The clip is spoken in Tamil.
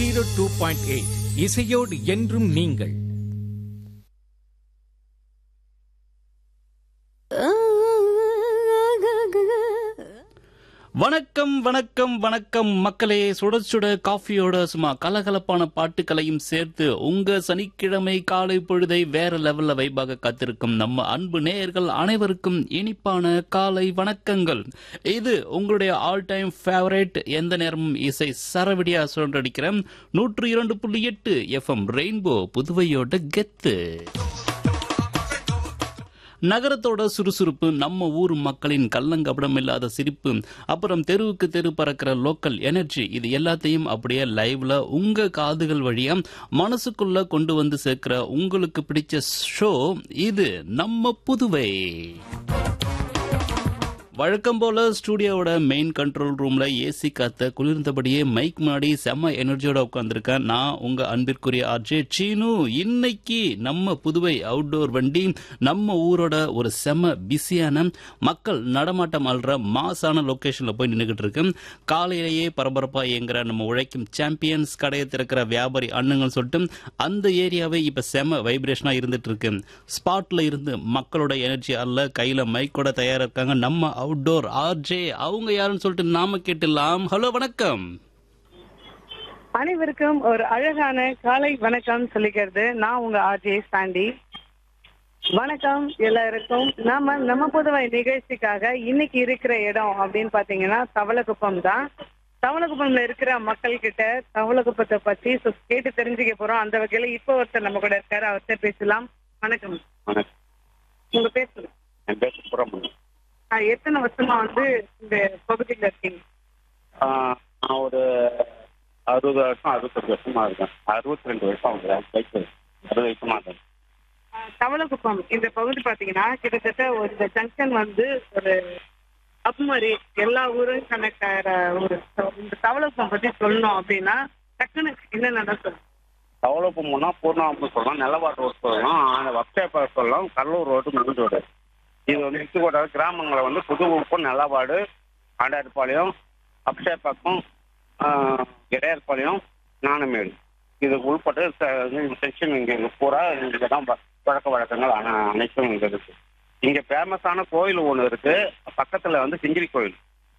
ஜீரோ டூ பாயிண்ட் எயிட் இசையோடு என்றும் நீங்கள் வணக்கம் வணக்கம் வணக்கம் மக்களே சுட சுட காஃபியோட சும்மா கலகலப்பான பாட்டுகளையும் சேர்த்து உங்க சனிக்கிழமை காலை பொழுதை வேற லெவல்ல வைபாக காத்திருக்கும் நம்ம அன்பு நேயர்கள் அனைவருக்கும் இனிப்பான காலை வணக்கங்கள் இது உங்களுடைய ஆல் டைம் ஃபேவரட் எந்த நேரமும் இசை சரவடியா சொல்றடிக்கிற நூற்று இரண்டு புள்ளி எட்டு எஃப்எம் ரெயின்போ புதுவையோட கெத்து நகரத்தோட சுறுசுறுப்பு நம்ம ஊர் மக்களின் கள்ளங்கபடம் இல்லாத சிரிப்பு அப்புறம் தெருவுக்கு தெரு பறக்கிற லோக்கல் எனர்ஜி இது எல்லாத்தையும் அப்படியே லைவ்ல உங்க காதுகள் வழியா மனசுக்குள்ள கொண்டு வந்து சேர்க்கிற உங்களுக்கு பிடிச்ச ஷோ இது நம்ம புதுவை வழக்கம் போல ஸ்டூடியோவோட மெயின் கண்ட்ரோல் ரூம்ல ஏசி காத்த குளிர்ந்தபடியே மைக் முன்னாடி செம்ம எனர்ஜியோட உட்காந்துருக்கேன் நான் உங்க அன்பிற்குரிய ஆர்ஜே சீனு இன்னைக்கு நம்ம புதுவை அவுட்டோர் வண்டி நம்ம ஊரோட ஒரு செம்ம பிஸியான மக்கள் நடமாட்டம் ஆள்ற மாசான லொகேஷன்ல போய் நின்றுகிட்டு இருக்கு காலையிலேயே பரபரப்பா இயங்குற நம்ம உழைக்கும் சாம்பியன்ஸ் கடையை திறக்கிற வியாபாரி அண்ணங்கள் சொல்லிட்டு அந்த ஏரியாவே இப்ப செம வைப்ரேஷனா இருந்துட்டு இருக்கு ஸ்பாட்ல இருந்து மக்களோட எனர்ஜி அல்ல கையில மைக்கோட தயாரா இருக்காங்க நம்ம அவுட்டோர் ஆர்ஜே அவங்க யாருன்னு சொல்லிட்டு நாம கேட்டுலாம் ஹலோ வணக்கம் அனைவருக்கும் ஒரு அழகான காலை வணக்கம் சொல்லிக்கிறது நான் உங்க ஆர்ஜே சாண்டி வணக்கம் எல்லாருக்கும் நாம நம்ம புதுவை நிகழ்ச்சிக்காக இன்னைக்கு இருக்கிற இடம் அப்படின்னு பாத்தீங்கன்னா தவளக்குப்பம் தான் தவளக்குப்பம்ல இருக்கிற மக்கள் கிட்ட தவளக்குப்பத்தை பத்தி so கேட்டு தெரிஞ்சுக்க போறோம் அந்த வகையில இப்போ ஒருத்தர் நம்ம கூட இருக்காரு அவர்கிட்ட பேசலாம் வணக்கம் வணக்கம் உங்க பேர் சொல்லுங்க என் பேர் சுப்பிரமணியம் ஆஹ் எத்தனை வருஷமா வந்து இந்த பகுதியில இருக்கீங்க ஆஹ் நான் ஒரு அறுபது வருஷம் அறுபத்தஞ்சு வருஷமா இருக்கேன் அறுபத்தி ரெண்டு வருஷம் ஆகுது வயசு அறுபது வருஷமா இருக்கேன் ஆஹ் தவளக்குப்பம் இந்த பகுதி பாத்தீங்கன்னா கிட்டத்தட்ட ஒரு இந்த ஜங்ஷன் வந்து ஒரு அப் மாதிரி எல்லா ஊரும் கனெக்ட் ஆகிற ஒரு இந்த தவளக்குப்பம் பத்தி சொல்லணும் அப்படின்னா டக்குன்னு என்ன நடக்கும் தவளப்பு போனா பூர்ணாம்பு சொல்லலாம் நெல்லவாட்டு ரோடு சொல்லலாம் அந்த வக்ஷேப்பா சொல்லலாம் கடலூர் ரோடு மெயின் ரோடு இது வந்து இத்துக்கோட்டை கிராமங்களை வந்து புது உப்பு நெல்லவாடு ஆண்டார்பாளையம் அப்ஷேப்பாக்கம் இடையார்பாளையம் நாணமேடு இது உள்பட்டு செக்ஷன் இங்கே பூரா இங்கே தான் ப- பழக்க வழக்கங்கள் அன- அனைத்தும் இங்கே இருக்கு இங்கே ஃபேமஸான கோயில் ஒன்று இருக்கு பக்கத்தில் வந்து சிங்கிரி கோயில்